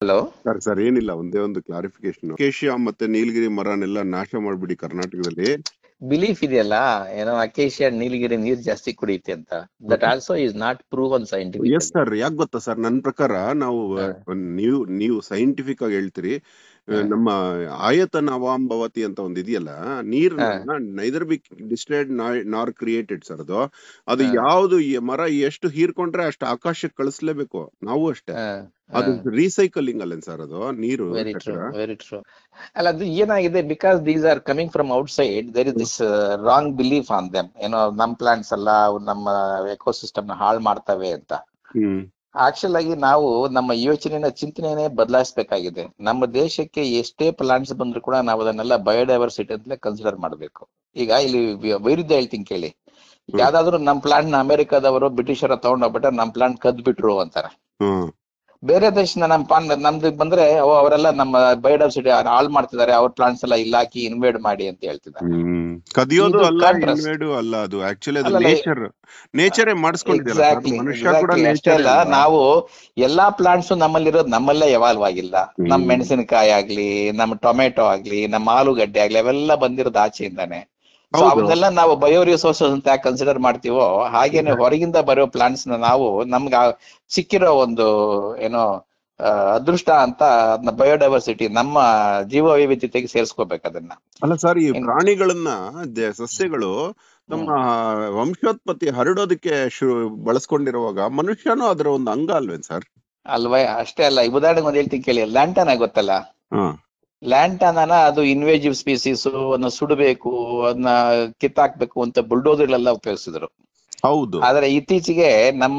Hello sir sir ಏನಿಲ್ಲ ಒಂದೇ ಒಂದು ಕ್ಲಾರಿಫಿಕೇಶನ್ ಅಕೇಶಿಯಾ ಮತ್ತೆ ನೀಲಗಿರಿ ಮರನೆಲ್ಲ ನಾಶ ಮಾಡ್ಬಿಡಿ ಕರ್ನಾಟಕದಲ್ಲಿ ಬಿಲೀಫ್ ಇದೆಯಲ್ಲ ಏನೋ ಅಕೇಶಿಯಾ ನೀಲಗಿರಿ ನೀರ್ ಜಾಸ್ತಿ ಕುಡಿಯುತ್ತೆ ಅಂತ that also is not proven as scientific sir ಯಾಕೆ ಗೊತ್ತಾ ಸರ್ ನನ್ನ ಪ್ರಕಾರ ನಾವು ಹಾ. ನೀವು ನೀವು ಸೈಂಟಿಫಿಕ್ ಆಗಿ ಹೇಳ್ತೀರಿ ಆ, ಹಾ. ನಮ್ಮ ಆಯತನ ಅವಾಂಬವತಿ ಅಂತ ಒಂದ್ ಇದೆಯಲ್ಲ ನೀರ್ನ ನೈದರ್ ಬಿ ಡಿಸ್ಟೈಡ್ ನಾರ್ ಕ್ರಿಯೇಟೆಡ್ ಸರ್ ಅದು ಅದು ಹಾ. ಯಾವ್ದು ಈ ಮರ ಎಷ್ಟು ಹೀರ್ಕೊಂಡ್ರೆ ಅಷ್ಟು ಆಕಾಶಕ್ಕೆ ಕಳಿಸ್ಲೇಬೇಕು ನಾವು ಅಷ್ಟೇ ಅದು ರೀಸೈಕಲಿಂಗ್ ಅಲ್ಲ ಸರ್ ಅದು ನೀರು ವೆರಿ ಟ್ರೂ ಚಕ್ರ ವೆರಿ ಟ್ರೂ ಅಲ್ಲ ಅದು ಏನಾಗಿದೆ because these are coming from outside there is this wrong belief on them ಏನೋ ನಮ್ ಪ್ಲಾಂಟ್ಸ್ ಎಲ್ಲ ಅವು ನಮ್ಮ ಎಕೋಸಿಸ್ಟಮ್ ನ ಹಾಳು ಮಾಡ್ತವೆ ಅಂತ ಹ್ಮ್ ಆಕ್ಚುಲ್ ಆಗಿ ನಾವು ನಮ್ಮ ಯೋಚನೆನ ಚಿಂತನೆನೇ ಬದಲಾಯಿಸಬೇಕಾಗಿದೆ ನಮ್ಮ ದೇಶಕ್ಕೆ ಎಷ್ಟೇ ಪ್ಲಾಂಟ್ಸ್ ಬಂದ್ರು ಕೂಡ ನಾವು ಅದನ್ನೆಲ್ಲ ಬಯೋಡೈವರ್ಸಿಟಿ ಅಂತಲೇ ಕನ್ಸಿಡರ್ ಮಾಡಬೇಕು ಈಗ ಇಲ್ಲಿ ವಿ- ವೈರುಧ್ಯ ಹೇಳ್ತೀನಿ ಕೇಳಿ ಹ್ಮ್. ಯಾವ್ದಾದ್ರು ನಮ್ ಪ್ಲಾಂಟ್ ನ ಅಮೆರಿಕದವರು ಬ್ರಿಟಿಷರ ತಗೊಂಡೋಗ್ಬಿಟ್ರೆ ನಮ್ ಪ್ಲಾಂಟ್ ಕದ್ ಬಿಟ್ರು ಅಂತಾರೆ ಹ್ಮ್ ಬೇರೆ ದೇಶದ ನಮ್ ಪಾನ್ ನಮ್ದು ಬಂದ್ರೆ ಓ ಅವರೆಲ್ಲ ನಮ್ಮ ಬಯೋಡೈವರ್ಸಿಟಿ ಹಾಳು ಮಾಡ್ತಿದ್ದಾರೆ ಅವ್ರ ಪ್ಲಾಂಟ್ಸ್ ಎಲ್ಲ ಇಲ್ಲ ಹಾಕಿ ಇನ್ವೇಡ್ ಮಾಡಿ ಅಂತ ಹೇಳ್ತಿದ್ದಾರೆ ಹ್ಮ್ ಕದಿಯೋದು ಇದು ಅಲ್ಲ contrast. ಇನ್ವೇಡು ಅಲ್ಲ ಅದು ಆಕ್ಚುಲಿ ಅದು ಅಲ್ಲಲ್ಲ, ನೇಚರ್ ನೇಚರೇ ಮಾಡಿಸ್ಕೊಂಡಿದ್ಯಲ್ಲ ಸರ್ ಎಕ್ಸಾಕ್ಟ್ಲಿ ಮನುಷ್ಯ ಕೂಡ ಅಷ್ಟೇ ನೇಚರ್ ಅಲ್ಲ ನಾವು ಎಲ್ಲಾ ಪ್ಲಾಂಟ್ಸ್ ನಮ್ಮಲ್ಲಿರೋದು ನಮ್ಮಲ್ಲೇ ಎವಾಲ್ವ್ ಆಗಿಲ್ಲ ಹ್ಮ್. ನಮ್ ಮೆಣಸಿನಕಾಯಿ ಆಗ್ಲಿ ನಮ್ಮ ಟೊಮೆಟೊ ಆಗ್ಲಿ ನಮ್ಮ ಆಲೂಗಡ್ಡೆ ಆಗ್ಲಿ ಅವೆಲ್ಲ ಬಂದಿರೋದು ಆಚೆಯಿಂದಾನೆ ಸೊ ಹೌದು. ಅವನ್ನೆಲ್ಲ ನಾವು ಬಯೋ ರಿಸೋರ್ಸಸ್ ಅಂತ ಯಾಕೆ ಕನ್ಸಿಡರ್ ಮಾಡ್ತೀವೋ ಹಾಗೇನೆ ಹೊರಗಿಂದ ಬರೋ ಪ್ಲಾಂಟ್ಸ್ ನ ನಾವು ನಮ್ಗೆ ಆ ಸಿಕ್ಕಿರೋ ಒಂದು ಏನೋ ಆ, ಅದೃಷ್ಟ ಅಂತ ಅದನ್ನ ಬಯೋಡೈವರ್ಸಿಟಿ ನಮ್ಮ ಜೀವ ವೈವಿಧ್ಯತೆಗೆ ಸೇರಿಸ್ಕೋಬೇಕು ಅದನ್ನ ಅಲ್ಲ ಸರ್ ಈ ಏನ್- ಪ್ರಾಣಿಗಳನ್ನ ದೆ- ಸಸ್ಯಗಳು ತಮ್ಮ ವಂಶೋತ್ಪತ್ತಿ ಹರಡೋದಕ್ಕೆ ಶು ಬಳಸ್ಕೊಂಡಿರುವಾಗ ಮನುಷ್ಯನೂ ಅದರ ಒಂದು ಅಂಗ ಅಲ್ವೇನ್ ಸರ್ ಅಲ್ವೇ ಅಷ್ಟೇ ಅಲ್ಲ ಈ ಉದಾಹರಣೆಗೆ ಒಂದು ಹೇಳ್ತೀನಿ ಕೇಳಿ ಲ್ಯಾಂಟನ ಗೊತ್ತಲ್ಲ ಹಾ ಲ್ಯಾಂಟಾನನ ಅದು ಇನ್ವೇಜಿವ್ ಸ್ಪೀಸೀಸ್ ಅದನ್ನ ಸುಡಬೇಕು ಅದನ್ನ ಕಿತ್ತಾಕ್ಬೇಕು ಅಂತ ಬುಲ್ಡೋಸರ್ಗಳೆಲ್ಲ ಉಪಯೋಗಿಸಿದ್ರು ಹೌದು ಆದ್ರೆ ಇತ್ತೀಚೆಗೆ ನಮ್ಮ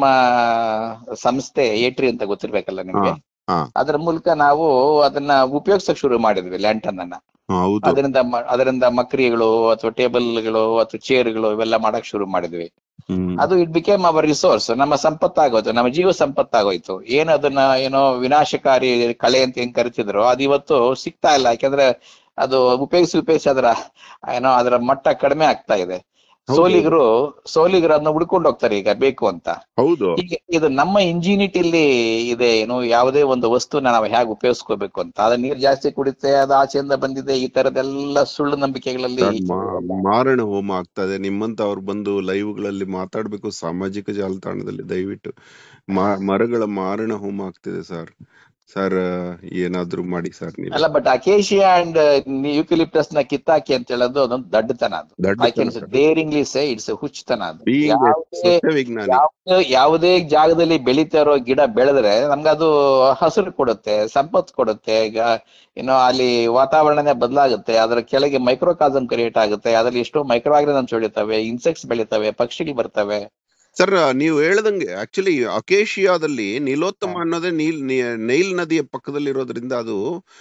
ಸಂಸ್ಥೆ ಏಟ್ರಿ ಅಂತ ಗೊತ್ತಿರ್ಬೇಕಲ್ಲ ನಿಮ್ಗೆ ಹಾ, ಹಾ. ಅದರ ಮೂಲಕ ನಾವು ಅದನ್ನ ಉಪಯೋಗಿಸಕ್ ಶುರು ಮಾಡಿದ್ವಿ ಲ್ಯಾಂಟನ್ ಅನ್ನ ಹೌದು ಅದರಿಂದ ಮ- ಅದರಿಂದ ಮಕ್ರಿಗಳು ಅಥವಾ ಟೇಬಲ್ಗಳು ಅಥವಾ ಚೇರ್ಗಳು ಇವೆಲ್ಲ ಮಾಡಕ್ ಶುರು ಮಾಡಿದ್ವಿ ಹ್ಮ್. ಅದು ಇಟ್ ಬಿಕೇಮ್ ಅವರ್ ರಿಸೋರ್ಸ್ ನಮ್ಮ ಸಂಪತ್ತಾಗೋಯ್ತು ನಮ್ಮ ಜೀವ ಸಂಪತ್ತಾಗೋಯ್ತು ಏನ್ ಅದನ್ನ ಏನೋ ವಿನಾಶಕಾರಿ ಕಳೆ ಅಂತ ಏನ್ ಕರಿತಿದ್ರು ಅದು ಇವತ್ತು ಸಿಗ್ತಾ ಇಲ್ಲ ಯಾಕಂದ್ರೆ ಅದು ಉಪಯೋಗಿಸಿ ಉಪಯೋಗಿಸಿ ಅದರ ಏನೋ ಅದರ ಮಟ್ಟ ಕಡಿಮೆ ಆಗ್ತಾ ಇದೆ ಹೌದು. ಸೋಲಿಗರು ಸೋಲಿಗರು ಅದನ್ನ ಹುಡ್ಕೊಂಡು ಹೋಗ್ತಾರೆ ಈಗ ಬೇಕು ಅಂತ ಹೌದು ಹೀಗೆ ಇದು ನಮ್ಮ ಇಂಜಿನಿಟಿಲಿ ಇದೆ ಏನು ಯಾವುದೇ ಒಂದು ವಸ್ತುನ ನಾವು ಹೇಗೆ ಉಪಯೋಗಿಸ್ಕೋಬೇಕು ಅಂತ ಅದ ನೀರ್ ಜಾಸ್ತಿ ಕುಡಿತೆ ಅದು ಆಚೆಯಿಂದ ಬಂದಿದೆ ಈ ತರದೆಲ್ಲ ಸುಳ್ಳು ನಂಬಿಕೆಗಳಲ್ಲಿ ಸರ್, ಮಾ- ಮಾರಣ ಹೋಮ ಆಗ್ತದೆ ನಿಮ್ಮಂತ ಅವ್ರು ಬಂದು ಲೈವ್ ಗಳಲ್ಲಿ ಮಾತಾಡ್ಬೇಕು ಸಾಮಾಜಿಕ ಜಾಲತಾಣದಲ್ಲಿ ದಯವಿಟ್ಟು ಮ- ಮರಗಳ ಮಾರಣ ಹೋಮ ಆಗ್ತಿದೆ ಸರ್ ಸರ್ ಏನಾದ್ರೂ ಮಾಡಿ ಸರ್ ನೀವು ಅಲ್ಲ ಬಟ್ ಅಕೇಶಿಯಾ ಅಂಡ್ ಯೂಕಲಿಪ್ಟಸ್ ನ ಕಿತ್ತಾಕಿ ಅಂತ ಹೇಳೋದು ಅದೊಂದು ದಡ್ಡತನ ಅದು ಐ ಕ್ಯಾನ್ ದಡ್ಡ ಡೇರಿಂಗ್ಲಿ ಸೇ ಇಟ್ಸ್ ಹುಚ್ಚತನ ಅದು ಬೀಯಿಂಗ್ ಯಾವುದೇ ಸತ್ಯ ವಿಜ್ಞಾನಿ ಯಾವುದೇ ಯಾವುದೇ ಜಾಗದಲ್ಲಿ ಬೆಳೀತಾ ಇರೋ ಗಿಡ ಬೆಳೆದ್ರೆ ನಮ್ಗೆ ಅದು ಹಸಿರು ಕೊಡುತ್ತೆ ಸಂಪತ್ತು ಕೊಡುತ್ತೆ ಈಗ ಏನೋ ಅಲ್ಲಿ ವಾತಾವರಣನೇ ಬದಲಾಗುತ್ತೆ ಅದರ ಕೆಳಗೆ ಮೈಕ್ರೋಕಾಸಮ್ ಕ್ರಿಯೇಟ್ ಆಗುತ್ತೆ ಅದ್ರಲ್ಲಿ ಎಷ್ಟೋ ಮೈಕ್ರೋ ಆರ್ಗನಿಸಮ್ಸ್ ಬೆಳೀತವೆ ಇನ್ಸೆಕ್ಟ್ಸ್ ಬೆಳೀತವೆ ಪಕ್ಷಿಗಳು ಬರ್ತವೆ ಸರ್ ನೀವು ಹೇಳ್ದಂಗೆ ಆಕ್ಚುಲಿ ಅಕೇಶಿಯಾದಲ್ಲಿ ನೀಲೋತ್ತಮ ಅನ್ನೋದೇ ನೀಲ್ ನೀ- ನೈಲ್ ನದಿಯ ಪಕ್ಕದಲ್ಲಿ ಇರೋದ್ರಿಂದ ಅದು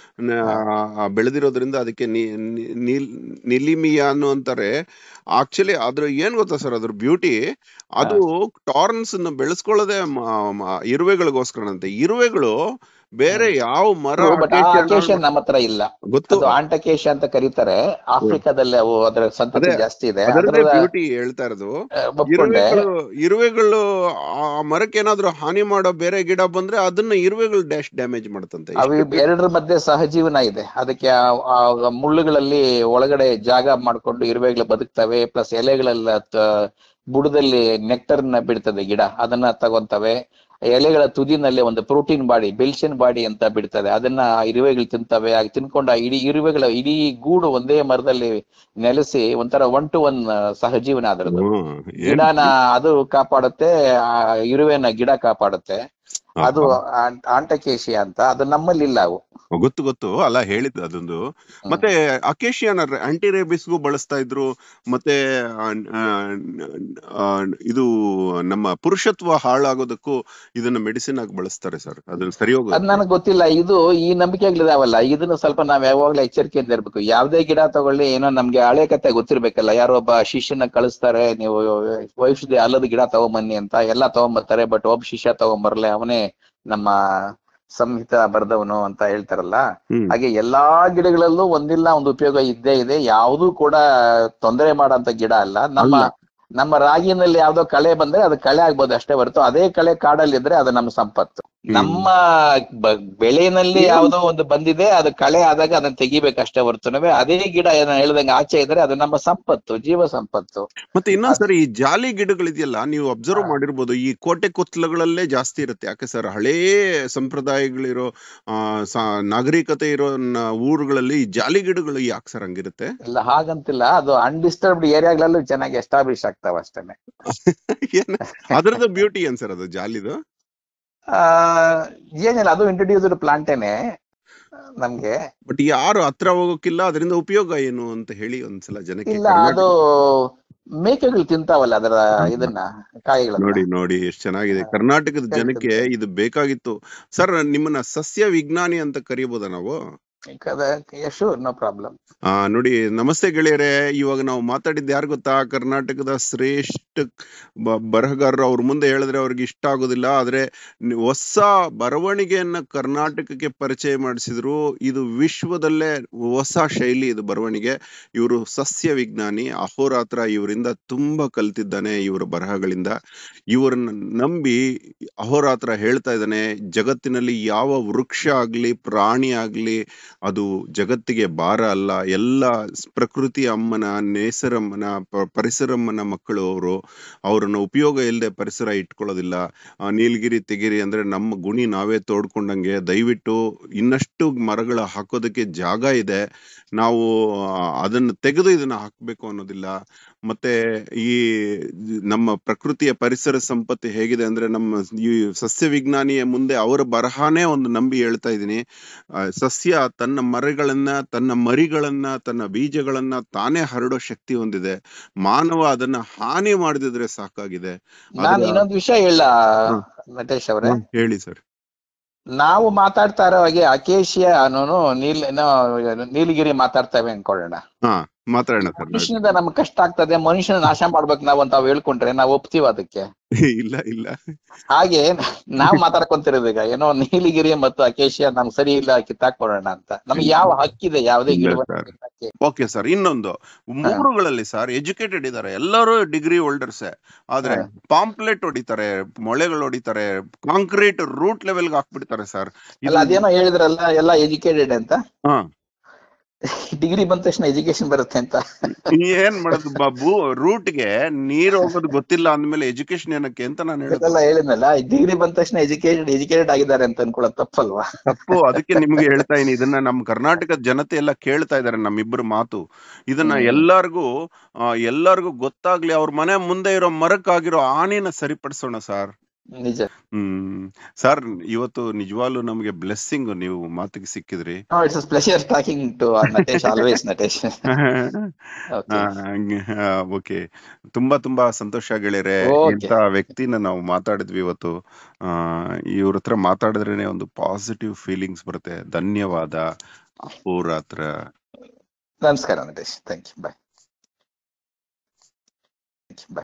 ನ- ಬೆಳೆದಿರೋದ್ರಿಂದ ಅದಕ್ಕೆ ನೀ- ನೀ- ನೀಲ್ ನಿಲಿಮಿಯಾ ಅನ್ನು ಅಂತಾರೆ ಆಕ್ಚುಲಿ ಅದ್ರ ಏನ್ ಗೊತ್ತಾ ಸರ್ ಅದ್ರ ಬ್ಯೂಟಿ ಅದು ಟಾರ್ನ್ಸ್ ಅನ್ನು ಬೆಳೆಸ್ಕೊಳ್ಳೋದೇ ಮ- ಮ- ಇರುವೆಗಳಿಗೋಸ್ಕರನಂತೆ ಇರುವೆಗಳು ಬೇರೆ ಯಾವ ಮರ ಬಟ್ ಆ acacia ಅಕೇಶನ್ ನಮ್ಮ ಹತ್ರ ಇಲ್ಲ ಗೊತ್ತು ಅದು ಆಂಟಕೇಶ ಅಂತ ಕರೀತಾರೆ ಆಫ್ರಿಕಾದಲ್ಲಿ ಅವು ಅದರ ಸಂತತಿ ಅದೇ, ಜಾಸ್ತಿ ಇದೆ ಅದರದೇ ಅದರ ಬ್ಯೂಟಿ ಹೇಳ್ತಾ ಇರೋದು ಒಪ್ಕೊಂಡೆ ಇರುವೆಗಳು ಇರುವೆಗಳು ಆ ಮರಕ್ಕೆ ಏನಾದ್ರೂ ಹಾನಿ ಮಾಡೋ ಬೇರೆ ಗಿಡ ಬಂದ್ರೆ ಅದನ್ನ ಇರುವೆಗಳು ಡ್ಯಾಶ್ ಡ್ಯಾಮೇಜ್ ಮಾಡ್ತಂತೆ ಅವು ಎರಡರ ಮಧ್ಯೆ ಸಹಜೀವನ ಇದೆ ಅದಕ್ಕೆ ಆ- ಆ ಮುಳ್ಳುಗಳಲ್ಲಿ ಒಳಗಡೆ ಜಾಗ ಮಾಡ್ಕೊಂಡು ಇರುವೆಗಳು ಬದುಕ್ತವೆ ಪ್ಲಸ್ ಎಲೆಗಳೆಲ್ಲ ತ- ಬುಡದಲ್ಲಿ ನೆಕ್ಟರ್ನ ಬಿಡ್ತದೆ ಗಿಡ ಅದನ್ನ ತಗೊಂತವೆ ಎಲೆಗಳ ತುದಿನಲ್ಲಿ ಒಂದು ಪ್ರೋಟೀನ್ ಬಾಡಿ ಬೆಲ್ಷನ್ ಬಾಡಿ ಅಂತ ಬಿಡ್ತದೆ ಅದನ್ನ ಆ ಇರುವೆಗಳು ತಿಂತವೆ ಆಗ ತಿನ್ಕೊಂಡು ಆ ಇಡೀ ಇರುವೆಗಳ ಇಡೀ ಗೂಡು ಒಂದೇ ಮರದಲ್ಲಿ ನೆಲೆಸಿ ಒಂಥರ ಒನ್ ಟು ಒನ್ ಸಹಜೀವನ ಅದರದ್ದು ಹ್ಮ್. ಏನ್ ಗಿಡನ ಅದು ಕಾಪಾಡುತ್ತೆ ಆ ಇರುವೆನ ಗಿಡ ಕಾಪಾಡುತ್ತೆ ಅದು ಆಂಟಕೇಶಿಯಾ ಅಂತ ಅದು ನಮ್ಮಲ್ಲಿ ಇಲ್ಲ ಅವು ಗೊತ್ತು ಗೊತ್ತು ಅಲ್ಲ ಹೇಳಿದ್ದು ಅದೊಂದು ಮತ್ತೆ ಅಕೇಶಿಯನ್ ಆಂಟಿ ರೇಬಿಸ್ಗೂ ಬಳಸ್ತಾ ಇದ್ರು ಮತ್ತೆ ಆ, ಆ, ಆ, ಇದು ನಮ್ಮ ಪುರುಷತ್ವ ಹಾಳಾಗೋದಕ್ಕೂ ಇದನ್ನ ಮೆಡಿಸಿನ್ ಆಗಿ ಬಳಸ್ತಾರೆ ಸರ್ ಅದನ್ನ ಸರಿ ಅದ್ ಹೋಗೋದು ನನಗೆ ಗೊತ್ತಿಲ್ಲ ಇದು ಈ ನಂಬಿಕೆಗಳಿದಾವಲ್ಲ ಇದನ್ನ ಸ್ವಲ್ಪ ನಾವ್ ಯಾವಾಗ್ಲೂ ಎಚ್ಚರಿಕೆಯಿಂದ ಇರ್ಬೇಕು ಯಾವ್ದೇ ಗಿಡ ತಗೊಳ್ಳಿ ಏನೋ ನಮ್ಗೆ ಹಳೆ ಕತೆ ಗೊತ್ತಿರ್ಬೇಕಲ್ಲ ಯಾರೋ ಒಬ್ಬ ಶಿಷ್ಯನ ಕಳಿಸ್ತಾರೆ ನೀವು ಔಷಧಿ ಅಲ್ಲದ ಗಿಡ ತಗೊಂಬನ್ನಿ ಅಂತ ಎಲ್ಲಾ ತಗೊಂಬರ್ತಾರೆ ಬಟ್ ಒಬ್ಬ ಶಿಷ್ಯ ತಗೊಂಬರ್ಲೆ ಅವನೇ ನಮ್ಮ ಸಂಹಿತ ಬರ್ದವನು ಅಂತ ಹೇಳ್ತಾರಲ್ಲ ಹ್ಮ್ ಹಾಗೆ ಎಲ್ಲಾ ಗಿಡಗಳಲ್ಲೂ ಒಂದಿಲ್ಲ ಒಂದು ಉಪಯೋಗ ಇದ್ದೇ ಇದೆ ಯಾವ್ದು ಕೂಡ ತೊಂದರೆ ಮಾಡಂತ ಗಿಡ ಅಲ್ಲ ನಮ್ಮ ಅಲ್ಲ. ನಮ್ಮ ರಾಗಿನಲ್ಲಿ ಯಾವ್ದೋ ಕಳೆ ಬಂದ್ರೆ ಅದು ಕಳೆ ಆಗ್ಬೋದು ಅಷ್ಟೇ ಹೊರತು ಅದೇ ಕಳೆ ಕಾಡಲ್ಲಿ ಇದ್ರೆ ಅದು ನಮ್ಮ ಸಂಪತ್ತು ನಮ್ಮ ಬ- ಬೆಳೆನಲ್ಲಿ ಏನು? ಯಾವುದೋ ಒಂದು ಬಂದಿದೆ ಅದು ಕಳೆ ಆದಾಗ ಅದನ್ನ ತೆಗಿಬೇಕಷ್ಟೇ ಹೊರತುನವೇ ಅದೇ ಗಿಡ ಏನ ಹೇಳ್ದಂಗೆ ಆಚೆ ಇದ್ರೆ ಅದು ನಮ್ಮ ಸಂಪತ್ತು ಜೀವ ಸಂಪತ್ತು ಮತ್ತೆ ಇನ್ನೊಂದ್ ಸರಿ ಈ ಜಾಲಿ ಗಿಡಗಳಿದೆಯಲ್ಲ ನೀವು ಅಬ್ಸರ್ವ್ ಹಾ. ಮಾಡಿರ್ಬೋದು ಈ ಕೋಟೆ ಕೊತ್ತಲಗಳಲ್ಲೇ ಜಾಸ್ತಿ ಇರುತ್ತೆ ಯಾಕೆ ಸರ್ ಹಳೇ ಸಂಪ್ರದಾಯಗಳಿರೋ ಆ ಸ- ನಾಗರಿಕತೆ ಇರೋ ನ- ಊರುಗಳಲ್ಲಿ ಈ ಜಾಲಿ ಗಿಡಗಳು ಯಾಕೆ ಸರ್ ಹಂಗಿರುತ್ತೆ ಇಲ್ಲ ಹಾಗಂತಿಲ್ಲ ಅದು ಅನ್ಡಿಸ್ಟರ್ಬ್ಡ್ ಏರಿಯಾಗಳಲ್ಲೂ ಚೆನ್ನಾಗಿ ಎಸ್ಟಾಬ್ಲಿಷ್ ಆಗ್ತಾವ ಅಷ್ಟೇನೆ ಏನ್ ಅದ್ರದ್ದು ಬ್ಯೂಟಿ ಏನ್ ಸರ್ ಅದು ಜಾಲಿದು ಆ ಏನಿಲ್ಲ ಅದು ಇಂಟ್ರೊಡ್ಯೂಸ್ಡ್ ಪ್ಲಾಂಟೇನೆ ನಮ್ಗೆ ಬಟ್ ಯಾರು ಹತ್ರ ಹೋಗೋಕಿಲ್ಲ ಅದರಿಂದ ಉಪಯೋಗ ಏನು ಅಂತ ಹೇಳಿ ಒಂದ್ಸಲ ಜನಕ್ಕೆ ಇಲ್ಲ ಕರ್ನಾಟಕ- ಅದು ಮೇಕೆಗಳು ತಿಂತಾವಲ್ಲ ಅದರ ಇದನ್ನ ಕಾಯಿಗಳನ್ನ ನೋಡಿ ನೋಡಿ ಎಷ್ಟು ಚೆನ್ನಾಗಿದೆ ಕರ್ನಾಟಕದ ಜನಕ್ಕೆ ಇದು ಬೇಕಾಗಿತ್ತು ಸರ್ ನಿಮ್ಮನ್ನ ಸಸ್ಯ ವಿಜ್ಞಾನಿ ಅಂತ ಕರಿಬೋದಾ ನಾವು ಯಶು ನೋ ಪ್ರಾಬ್ಲಮ್ ಆ ನೋಡಿ ನಮಸ್ತೆ ಗೆಳೆಯರೆ ಇವಾಗ ನಾವು ಮಾತಾಡಿದ್ದು ಯಾರು ಗೊತ್ತಾ ಕರ್ನಾಟಕದ ಶ್ರೇಷ್ಠ ಬ- ಬರಹಗಾರರು ಅವ್ರ ಮುಂದೆ ಹೇಳಿದ್ರೆ ಅವ್ರಿಗೆ ಇಷ್ಟ ಆಗೋದಿಲ್ಲ ಆದ್ರೆ ನಿ- ಹೊಸ ಬರವಣಿಗೆಯನ್ನ ಕರ್ನಾಟಕಕ್ಕೆ ಪರಿಚಯ ಮಾಡಿಸಿದ್ರು ಇದು ವಿಶ್ವದಲ್ಲೇ ಹೊಸ ಶೈಲಿ ಇದು ಬರವಣಿಗೆ ಇವರು ಸಸ್ಯ ವಿಜ್ಞಾನಿ ಅಹೋರಾತ್ರ ಇವರಿಂದ ತುಂಬಾ ಕಲ್ತಿದ್ದಾನೆ ಇವರ ಬರಹಗಳಿಂದ ಇವರನ್ನ ನಂಬಿ ಅಹೋರಾತ್ರ ಹೇಳ್ತಾ ಇದ್ದಾನೆ ಜಗತ್ತಿನಲ್ಲಿ ಯಾವ ವೃಕ್ಷ ಆಗ್ಲಿ ಪ್ರಾಣಿ ಆಗ್ಲಿ ಅದು ಜಗತ್ತಿಗೆ ಭಾರ ಅಲ್ಲ ಎಲ್ಲ ಸ್- ಪ್ರಕೃತಿ ಅಮ್ಮನ ನೇಸರಮ್ಮನ ಪ- ಪರಿಸರಮ್ಮನ ಮಕ್ಕಳು ಅವರು ಅವರನ್ನ ಉಪಯೋಗ ಇಲ್ಲದೆ ಪರಿಸರ ಇಟ್ಕೊಳ್ಳೋದಿಲ್ಲ ಆ, ನೀಲಗಿರಿ ತೆಗಿರಿ ಅಂದ್ರೆ ನಮ್ಮ ಗುಣಿ ನಾವೇ ತೋಡ್ಕೊಂಡಂಗೆ ದಯವಿಟ್ಟು ಇನ್ನಷ್ಟು ಮರಗಳ ಹಾಕೋದಕ್ಕೆ ಜಾಗ ಇದೆ ನಾವು ಆ, ಅದನ್ನ ತೆಗೆದು ಇದನ್ನ ಹಾಕ್ಬೇಕು ಅನ್ನೋದಿಲ್ಲ ಮತ್ತೆ ಈ ನಮ್ಮ ಪ್ರಕೃತಿಯ ಪರಿಸರ ಸಂಪತ್ತು ಹೇಗಿದೆ ಅಂದ್ರೆ ನಮ್ಮ ಈ ಸಸ್ಯ ವಿಜ್ಞಾನಿಯ ಮುಂದೆ ಅವರ ಬರಹನೇ ಒಂದು ನಂಬಿ ಹೇಳ್ತಾ ಇದ್ದೀನಿ ಆ, ಸಸ್ಯ ತನ್ನ ಮರಗಳನ್ನ ತನ್ನ ಮರಿಗಳನ್ನ ತನ್ನ ಬೀಜಗಳನ್ನ ತಾನೇ ಹರಡೋ ಶಕ್ತಿ ಹೊಂದಿದೆ ಮಾನವ ಅದನ್ನ ಹಾನಿ ಮಾಡದಿದ್ರೆ ಸಾಕಾಗಿದೆ ನಾನು ಅದರ- ಇನ್ನೊಂದು ವಿಷಯ ಹೇಳ ಹ್ಮ್. ನಟೇಶ್ ಅವರೇ ಹ್ಮ್, ಹೇಳಿ ಸರ್ ನಾವು ಮಾತಾಡ್ತಾ ಇರೋ ಹಾಗೆ ಅಕೇಶಿಯ ಅನ್ನೋನು ನೀಲ್ ಏನೋ ನೀಲಗಿರಿ ಮಾತಾಡ್ತೇವೆ ಅನ್ಕೊಳ್ಳೋಣ ಹಾ ಮಾತಾಡೋಣ ಸರ್ ಮನುಷ್ಯನಿಂದ ನಮ್ಗೆ ಕಷ್ಟ ಆಗ್ತದೆ ಮನುಷ್ಯನ ನಾಶ ಮಾಡ್ಬೇಕು ನಾವು ಅಂತ ನಾವ್ ಹೇಳ್ಕೊಂಡ್ರೆ ನಾವು ಒಪ್ತೀವಿ ಅದಕ್ಕೆ ಇಲ್ಲ ಇಲ್ಲ ಹಾಗೆ ನಾವ್ ಮಾತಾಡ್ಕೊಂತಿರೋದು ಈಗ ಏನೋ ನೀಲಗಿರಿ ಮತ್ತು ಅಕೇಶಿಯ ನಮ್ಗೆ ಸರಿ ಇಲ್ಲ ಕಿತ್ತಾಕೊಡೋಣ ಅಂತ ನಮ್ಗೆ ಯಾವ ಹಕ್ಕಿದೆ ಯಾವುದೇ ಇಲ್ಲ ಗಿಡವನ್ನು ಸರ್. ಕಿತ್ತಕ್ಕೆ? ಓಕೆ ಸರ್ ಇನ್ನೊಂದು ಮೂರುಗಳಲ್ಲಿ ಸರ್ ಎಜುಕೇಟೆಡ್ ಇದ್ದಾರೆ ಎಲ್ಲರೂ ಡಿಗ್ರಿ ಹೋಲ್ಡರ್ಸ್ ಆದ್ರೆ ಹಾ. ಪಾಂಪ್ಲೆಟ್ ಹೊಡಿತಾರೆ ಮೊಳೆಗಳು ಹೊಡಿತಾರೆ ಕಾಂಕ್ರೀಟ್ ರೂಟ್ ಲೆವೆಲ್ಗೆ ಹಾಕ್ಬಿಡ್ತಾರೆ ಸರ್ ಅಲ್ಲ ಅದೇನೋ ಹೇಳಿದ್ರಲ್ಲ ಎಲ್ಲ ಎಜುಕೇಟೆಡ್ ಅಂತ ಹಾ ಡಿಗ್ರಿ ಬಂದ ತಕ್ಷಣ ಎಜುಕೇಶನ್ ಬರುತ್ತೆ ಅಂತ ಏನ್ ಮಾಡೋದು ಬಾಬು ರೂಟ್ಗೆ ನೀರ್ ಹೋಗೋದು ಗೊತ್ತಿಲ್ಲ ಅಂದ್ಮೇಲೆ ಎಜುಕೇಶನ್ ಏನಕ್ಕೆ ಅಂತ ನಾನು ಹೇಳೋದು ಅದೆಲ್ಲ ಹೇಳಿದ್ನಲ್ಲ ಡಿಗ್ರಿ ಬಂದ ತಕ್ಷಣ ಎಜುಕೇಟೆಡ್ ಎಜುಕೇಟೆಡ್ ಆಗಿದ್ದಾರೆ ಅಂತ ಅನ್ಕೊಳ್ಳೋದು ತಪ್ಪಲ್ವಾ ತಪ್ಪು ಅದಕ್ಕೆ ನಿಮ್ಗೆ ಹೇಳ್ತಾ ಇದೀನಿ ಇದನ್ನ ನಮ್ ಕರ್ನಾಟಕದ ಜನತೆ ಎಲ್ಲ ಕೇಳ್ತಾ ಇದಾರೆ ನಮ್ಮಿಬ್ಬರು ಮಾತು ಇದನ್ನ ಹ್ಮ್. ಎಲ್ಲಾರ್ಗೂ ಆ, ಎಲ್ಲಾರ್ಗೂ ಗೊತ್ತಾಗ್ಲಿ ಅವ್ರ ಮನೆ ಮುಂದೆ ಇರೋ ಮರಕ್ಕಾಗಿರೋ ಹಾನಿನ ಸರಿಪಡಿಸೋಣ ಸರ್ ನಿಜ ಹ್ಮ್ ಸರ್ ಇವತ್ತು ನಿಜವಾಗ್ಲೂ ನಮ್ಗೆ ಬ್ಲೆಸ್ಸಿಂಗ್ ನೀವು ಮಾತಿಗೆ ಸಿಕ್ಕಿದ್ರಿ it's pleasure talking to Natesh always Natesh okay okay ತುಂಬಾ ತುಂಬಾ ಸಂತೋಷ ಗೆಳೆಯರೆ Okay. ಇಂಥ ವ್ಯಕ್ತಿನ ನಾವು ಮಾತಾಡಿದ್ವಿ ಇವತ್ತು ಆ ಇವ್ರ ಹತ್ರ ಮಾತಾಡಿದ್ರೇನೆ ಒಂದು ಪಾಸಿಟಿವ್ ಫೀಲಿಂಗ್ಸ್ ಬರುತ್ತೆ ಧನ್ಯವಾದ ಅಹೋರಾತ್ರ ನಮಸ್ಕಾರ Natesh thank you bye bye